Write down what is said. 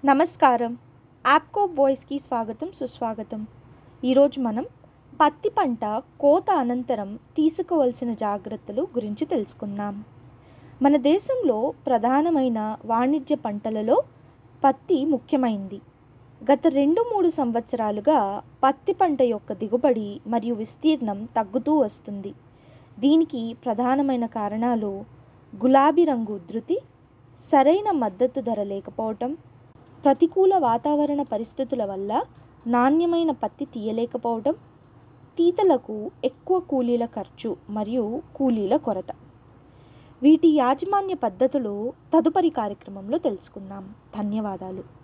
నమస్కారం యాప్కో వాయిస్కి స్వాగతం సుస్వాగతం ఈరోజు మనం పత్తి పంట కోత అనంతరం తీసుకోవాల్సిన జాగ్రత్తలు గురించి తెలుసుకుందాం మన దేశంలో ప్రధానమైన వాణిజ్య పంటలలో పత్తి ముఖ్యమైంది గత రెండు మూడు సంవత్సరాలుగా పత్తి పంట యొక్క దిగుబడి మరియు విస్తీర్ణం తగ్గుతూ వస్తుంది దీనికి ప్రధానమైన కారణాలు గులాబీ రంగు ఉధృతి సరైన మద్దతు ధర లేకపోవటం ప్రతికూల వాతావరణ పరిస్థితుల వల్ల నాణ్యమైన పత్తి తీయలేకపోవడం తీతలకు ఎక్కువ కూలీల ఖర్చు మరియు కూలీల కొరత వీటి యాజమాన్య పద్ధతులు తదుపరి కార్యక్రమంలో తెలుసుకుందాం ధన్యవాదాలు